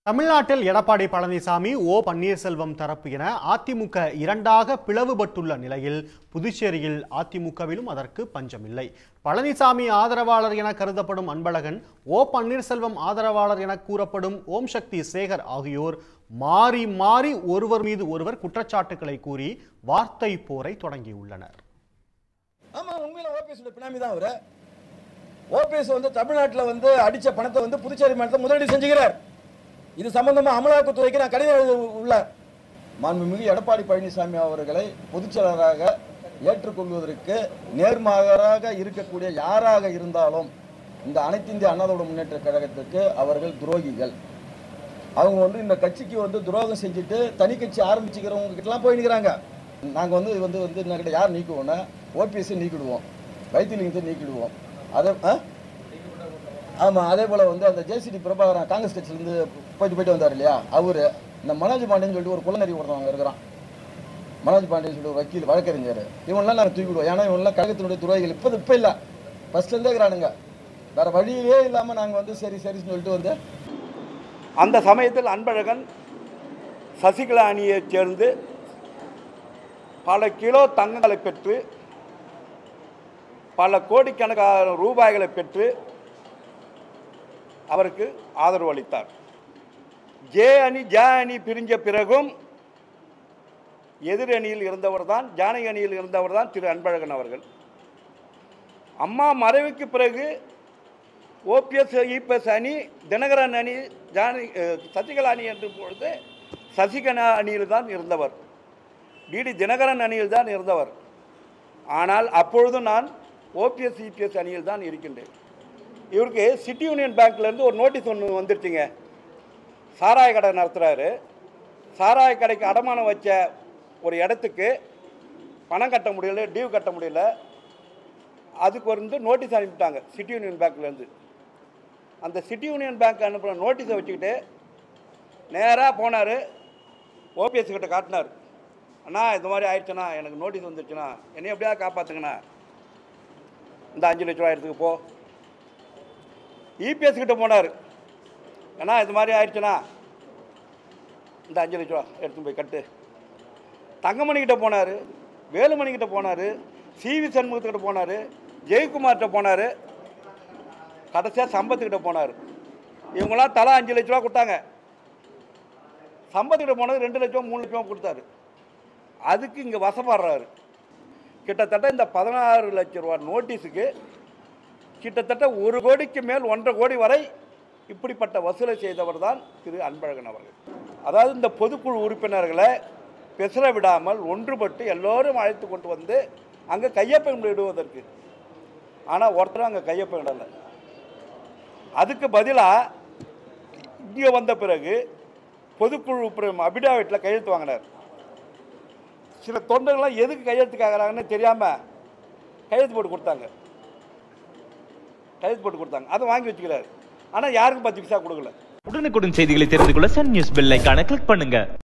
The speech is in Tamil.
தமிழ்நாட்டில் எடப்பாடி பழனிசாமி ஓ பன்னீர்செல்வம் தரப்பு என அதிமுக இரண்டாக பிளவுபட்டுள்ள நிலையில் புதுச்சேரியில் அதிமுகவிலும் அதற்கு பஞ்சமில்லை பழனிசாமி ஆதரவாளர் என கருதப்படும் அன்பழகன் ஓ பன்னீர்செல்வம் ஆதரவாளர் என கூறப்படும் ஓம் சக்தி சேகர் ஆகியோர் மாறி மாறி ஒருவர் மீது ஒருவர் குற்றச்சாட்டுக்களை கூறி வார்த்தை போரை தொடங்கியுள்ளனர் ஆமா உண்மையில ஓபிஎஸ் பினாமி தான் அவரு ஓபிஎஸ் வந்து தமிழ்நாட்டில் வந்து அடிச்ச பணத்தை வந்து புதுச்சேரி மாநிலத்தை முதலீடு செஞ்சுக்கிறார் இது சம்பந்தமா அமலாக்கத்துறைக்கு நான் கடிதம் எழுத உள்ள மாண்புமிகு எடப்பாடி பழனிசாமி அவர்களை பொதுச்செயலராக ஏற்றுக்கொள்வதற்கு நேர்மாறாக இருக்கக்கூடிய யாராக இருந்தாலும் இந்த அனைத்து இந்திய அண்ணாதோட முன்னேற்ற கழகத்துக்கு அவர்கள் துரோகிகள் அவங்க வந்து இந்த கட்சிக்கு வந்து துரோகம் செஞ்சுட்டு தனி கட்சி ஆரம்பிச்சுக்கிறவங்க கிட்டலாம் போய் நிற்கிறாங்க நாங்கள் வந்து வந்து வந்து என்கிட்ட யார் நீக்குவோம்னா ஓபிஎஸ்ஸை நீக்கிடுவோம் வைத்தியலிங்கத்தை நீக்கிடுவோம் அதை ஆ ஆமாம் அதே போல் வந்து அந்த ஜேசிடி பிரபாகரன் காங்கிரஸ் கட்சியிலேருந்து போயிட்டு போயிட்டு வந்தார் இல்லையா அவர் இந்த மனோஜ் பாண்டியன் சொல்லிட்டு ஒரு குலநறி ஒருத்தவங்க இருக்கிறான் மனோஜ் பாண்டியன் சொல்லிட்டு ஒரு வக்கீல் வழக்கறிஞர் இவனெல்லாம் நாங்கள் தூக்கிடுவோம் ஏன்னா இவனெல்லாம் கழகத்தினுடைய துறைகள் இப்போ இப்போ இல்லை ஃபஸ்ட்லேருந்தே இருக்கிறானுங்க வேற வழியே இல்லாமல் நாங்கள் வந்து சரி சரின்னு சொல்லிட்டு வந்து அந்த சமயத்தில் அன்பழகன் சசிகலா அணியைச் சேர்ந்து பல கிலோ தங்கங்களை பெற்று பல கோடிக்கணக்கான ரூபாய்களை பெற்று அவருக்கு ஆதரவு அளித்தார் ஜே அணி ஜ அணி பிரிஞ்ச பிறகும் எதிர் அணியில் இருந்தவர் தான் ஜானகி அணியில் இருந்தவர் தான் திரு அன்பழகன் அவர்கள் அம்மா மறைவுக்கு பிறகு ஓபிஎஸ் இபிஎஸ் அணி தினகரன் அணி ஜானி அஹ், சசிகலா அணி என்று பொழுது சசிகலா அணியில் தான் இருந்தவர் டிடி தினகரன் அணியில் தான் இருந்தவர் ஆனால் அப்பொழுது நான் ஓபிஎஸ் இபிஎஸ் அணியில் தான் இருக்கின்றேன் இவருக்கு சிட்டி யூனியன் பேங்க்லேருந்து ஒரு நோட்டீஸ் ஒன்று வந்துருச்சுங்க சாராய கடை நடத்துகிறாரு சாராய கடைக்கு அடமானம் வச்ச ஒரு இடத்துக்கு பணம் கட்ட முடியல டியூ கட்ட முடியல அதுக்கு வந்து நோட்டீஸ் அனுப்பிட்டாங்க சிட்டி யூனியன் பேங்க்லேருந்து அந்த சிட்டி யூனியன் பேங்க் அனுப்புகிற நோட்டீஸை வச்சுக்கிட்டு நேராக போனார் ஓபிஎஸ் கிட்ட காட்டினார் அண்ணா இந்த மாதிரி ஆயிடுச்சுண்ணா எனக்கு நோட்டீஸ் வந்துருச்சுண்ணா என்னை எப்படியாவது காப்பாற்றுங்கண்ணா இந்த அஞ்சு லட்ச ரூபா எடுத்துக்க போ இபிஎஸ் கிட்ட போனார் அண்ணா இது மாதிரி ஆயிடுச்சுண்ணா இந்த அஞ்சு லட்ச ரூபா எடுத்துன்னு போய் கட்டு தங்கமணி கிட்ட போனார் வேலுமணி கிட்ட போனார் சிவி சண்முகத்துக்கிட்ட போனார் ஜெயக்குமார்கிட்ட போனார் கடைசியாக சம்பத்துக்கிட்ட போனார் இவங்களாம் தலா அஞ்சு லட்ச ரூபா கொடுத்தாங்க சம்பத்துக்கிட்ட போனது ரெண்டு லட்சம் மூணு லட்சம் கொடுத்தாரு அதுக்கு இங்கே வசப்படுறாரு கிட்டத்தட்ட இந்த பதினாறு லட்ச ரூபா நோட்டீஸுக்கு கிட்டத்தட்ட ஒரு கோடிக்கு மேல் ஒன்றரை கோடி வரை இப்படிப்பட்ட வசூலை செய்தவர் தான் திரு அன்பழகன் அவர்கள் அதாவது இந்த பொதுக்குழு உறுப்பினர்களை பெசர விடாமல் ஒன்றுபட்டு எல்லோரும் அழைத்து கொண்டு வந்து அங்கே கையொப்பம் இடுவதற்கு ஆனால் ஒருத்தரும் அங்கே கையொப்பம் இடலை அதுக்கு பதிலாக இங்கே வந்த பிறகு பொதுக்குழு உறுப்பினர் அபிடாவிட்டில் கையெழுத்து வாங்கினார் சில தொண்டர்கள்லாம் எதுக்கு கையெழுத்து கேட்குறாங்கன்னு தெரியாமல் கையெழுத்து போட்டு கொடுத்தாங்க கையெழுத்து போட்டு கொடுத்தாங்க அதை வாங்கி வச்சுக்கிறாரு ஆனால் யாருக்கும் பத்து பைசா கொடுக்கல உடனுக்குடன் செய்திகளை தெரிந்து கொள்ள சன் நியூஸ் பெல் ஐகானை கிளிக் பண்ணுங்க